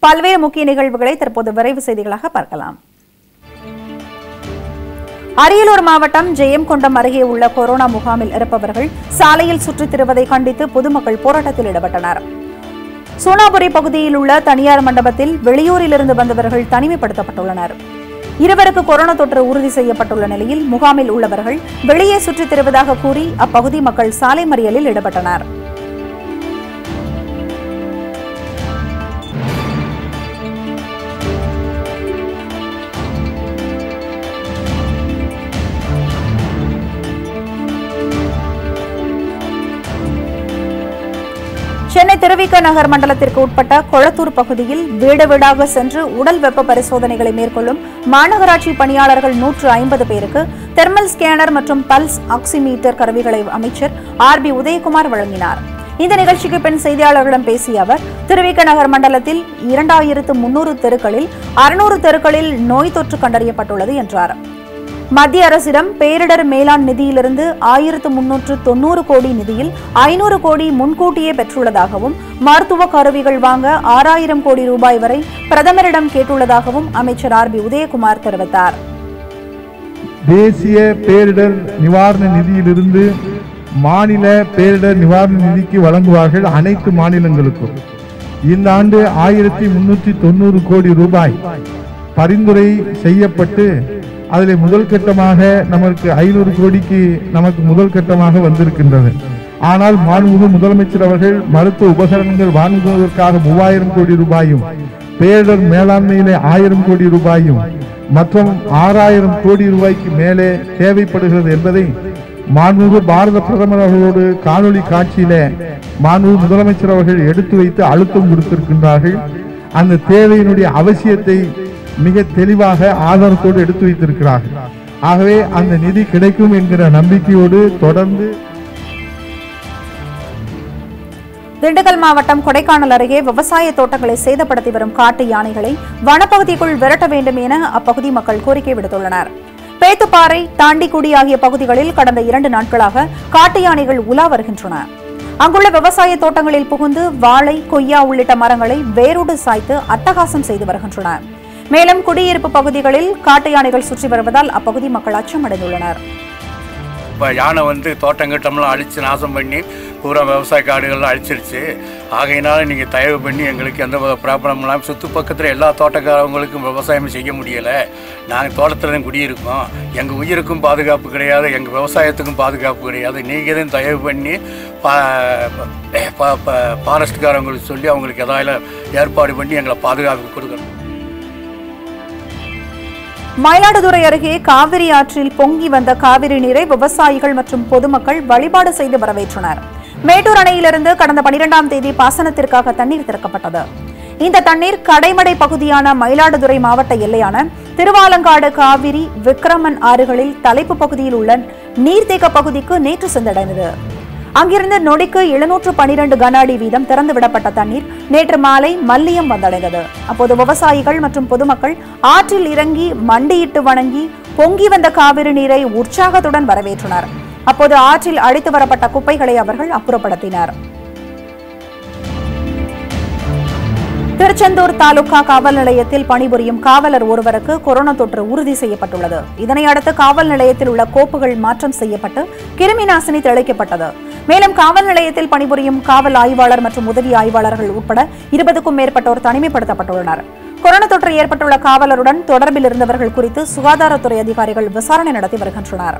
பல்வேறு முக்கிய நிகழ்வுகளை தற்போது விரைவு செய்திகளாக பார்க்கலாம் அரியலூர் மாவட்டம் ஜெயம்கொண்டம் அருகே உள்ள கொரோனா முகாமில் இருப்பவர்கள் சாலையில் சுற்றித் திரிவதை கண்டித்து பொதுமக்கள் போராட்டத்தில் ஈடுபட்டனர் சோனாபுரி பகுதியில் உள்ள தனியார் மண்டபத்தில் வெளியூரிலிருந்து வந்தவர்கள் தனிமைப்படுத்தப்பட்டுள்ளனர் இருவருக்கு கொரோனா தொற்று உறுதி செய்யப்பட்டுள்ள நிலையில் முகாமில் உள்ளவர்கள் வெளியே சுற்றித் திரிவதாக கூறி அப்பகுதி மக்கள் சாலை மறியலில் ஈடுபட்டனர் சென்னை திருவிக நகர் மண்டலத்திற்கு உட்பட்ட கொளத்தூர் பகுதியில் வீடு வீடாக சென்று உடல் வெப்ப பரிசோதனைகளை மேற்கொள்ளும் மாநகராட்சி பணியாளர்கள் நூற்று ஐம்பது பேருக்கு தெர்மல் ஸ்கேனர் மற்றும் பல்ஸ் ஆக்சிமீட்டர் கருவிகளை அமைச்சர் ஆர் பி உதயகுமார் வழங்கினார் இந்த நிகழ்ச்சிக்கு பின் செய்தியாளர்களிடம் பேசிய அவர் திருவிக நகர் மண்டலத்தில் இரண்டாயிரத்து முன்னூறு தெருக்களில் அறுநூறு தெருக்களில் நோய் தொற்று கண்டறியப்பட்டுள்ளது என்றார் மத்திய அரசிடம் பேரிடர் மேலாண் நிதியிலிருந்து ஆயிரத்து முன்னூற்று தொன்னூறு கோடி நிதியில் ஐநூறு கோடி முன்கூட்டியே பெற்றுள்ளதாகவும் மருத்துவ கருவிகள் வாங்க ஆறாயிரம் கோடி ரூபாய் வரை பிரதமரிடம் கேட்டுள்ளதாகவும் அமைச்சர் ஆர் பி உதயகுமார் தெரிவித்தார் தேசிய பேரிடர் நிவாரண நிதியிலிருந்து மாநில பேரிடர் நிவாரண நிதிக்கு வழங்குவார்கள் அனைத்து மாநிலங்களுக்கும் இந்த ஆண்டு ஆயிரத்தி முன்னூற்றி தொண்ணூறு கோடி ரூபாய் பரிந்துரை செய்யப்பட்டு அதில் முதல் கட்டமாக நமக்கு ஐநூறு கோடிக்கு நமக்கு முதல் கட்டமாக வந்திருக்கின்றது ஆனால் மாண்புமிகு முதலமைச்சர் அவர்கள் மருத்துவ உபகரணங்கள் வாங்குவதற்காக மூவாயிரம் கோடி ரூபாயும் பேரிடர் மேலாண்மையிலே ஆயிரம் கோடி ரூபாயும் மற்றும் ஆறாயிரம் கோடி ரூபாய்க்கு மேலே தேவைப்படுகிறது என்பதை மாண்புமிகு பாரத பிரதமர் அவர்களோடு காணொளி காட்சியில மாண்புமிகு முதலமைச்சர் அவர்கள் எடுத்து வைத்து அழுத்தம் கொடுத்திருக்கின்றார்கள் அந்த தேவையினுடைய அவசியத்தை மிக தெளிவாக ஆதாரத்தோடு எடுத்து வைத்திருக்கிறார்கள் ஆகவே அந்த நிதி கிடைக்கும் என்கிற நம்பிக்கையோடு தொடர்ந்து திண்டுக்கல் மாவட்டம் கொடைக்கானல் அருகே விவசாய தோட்டங்களை சேதப்படுத்தி வரும் காட்டு யானைகளை வனப்பகுதிக்குள் விரட்ட வேண்டும் என அப்பகுதி மக்கள் கோரிக்கை விடுத்துள்ளனர் பேத்துப்பாறை தாண்டிக்குடி ஆகிய பகுதிகளில் கடந்த இரண்டு நாட்களாக காட்டு யானைகள் உலா வருகின்றன அங்குள்ள விவசாய தோட்டங்களில் புகுந்து வாழை கொய்யா உள்ளிட்ட மரங்களை வேரோடு சாய்த்து அட்டகாசம் செய்து வருகின்றன மேலும் குடியிருப்பு பகுதிகளில் காட்டு யானைகள் சுற்றி வருவதால் அப்பகுதி மக்கள் அச்சமடைந்துள்ளனர் இப்போ யானை வந்து தோட்டங்கட்டம்லாம் அழித்து நாசம் பண்ணி பூரா விவசாய காடுகள்லாம் அழிச்சிருச்சு ஆகையினால நீங்கள் தயவு பண்ணி எங்களுக்கு எந்த வித ப்ராப்ளம் இல்லாமல் சுற்று பக்கத்தில் எல்லா தோட்டக்காரவங்களுக்கும் விவசாயம் செய்ய முடியலை நாங்கள் தோட்டத்தில் தான் குடியிருக்கோம் எங்கள் உயிருக்கும் பாதுகாப்பு கிடையாது எங்கள் விவசாயத்துக்கும் பாதுகாப்பு கிடையாது நீங்கள் தான் தயவு பண்ணி பா பா- பா- ஃபாரஸ்ட்காரங்களுக்கு சொல்லி அவங்களுக்கு ஏதாவது ஏற்பாடு பண்ணி எங்களை பாதுகாப்பு கொடுக்கணும் மயிலாடுதுறை அருகே காவிரி ஆற்றில் பொங்கி வந்த காவிரி நீரை விவசாயிகள் மற்றும் பொதுமக்கள் வழிபாடு செய்து வரவேற்றனர் மேட்டூர் அணையிலிருந்து கடந்த பனிரெண்டாம் தேதி பாசனத்திற்காக தண்ணீர் திறக்கப்பட்டது இந்த தண்ணீர் கடைமடை பகுதியான மயிலாடுதுறை மாவட்ட எல்லையான திருவாலங்காடு காவிரி விக்கிரமன் ஆறுகளில் தலைப்பு பகுதியில் உள்ள நீர்த்தேக்க பகுதிக்கு நேற்று சென்றடைந்தது அங்கிருந்து நொடிக்கு எழுநூற்று பனிரெண்டு கன அடி வீதம் திறந்து விடப்பட்ட தண்ணீர் நேற்று மாலை மல்லியம் வந்தடைந்தது அப்போது விவசாயிகள் மற்றும் பொதுமக்கள் ஆற்றில் இறங்கி மண்டியிட்டு வணங்கி பொங்கி வந்த காவிரி நீரை உற்சாகத்துடன் வரவேற்றனர் அப்போது ஆற்றில் அடித்து வரப்பட்ட குப்பைகளை அவர்கள் அப்புறப்படுத்தினர் திருச்செந்தூர் தாலுகா காவல் நிலையத்தில் பணிபுரியும் காவலர் ஒருவருக்கு கொரோனா தொற்று உறுதி செய்யப்பட்டுள்ளது இதனை அடுத்து காவல் நிலையத்தில் உள்ள கோப்புகள் மாற்றம் செய்யப்பட்டு கிருமி நாசினி தெளிக்கப்பட்டது மேலும் காவல் நிலையத்தில் பணிபுரியும் காவல் ஆய்வாளர் மற்றும் உதவி ஆய்வாளர்கள் உட்பட இருபதுக்கும் மேற்பட்டோர் தனிமைப்படுத்தப்பட்டுள்ளனர் கொரோனா தொற்று ஏற்பட்டுள்ள காவலருடன் தொடர்பில் இருந்தவர்கள் குறித்து சுகாதாரத்துறை அதிகாரிகள் விசாரணை நடத்தி வருகின்றனர்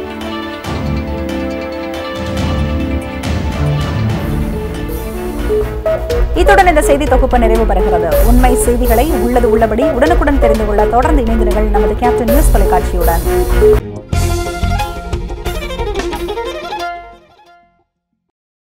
இத்துடன் இந்த செய்தி தொகுப்பு நிறைவு பெறுகிறது உண்மை செய்திகளை உள்ளது உள்ளபடி உடனுக்குடன் தெரிந்து கொள்ள தொடர்ந்து இணைந்திருங்கள் நமது கேப்டன் நியூஸ் தொலைக்காட்சியுடன்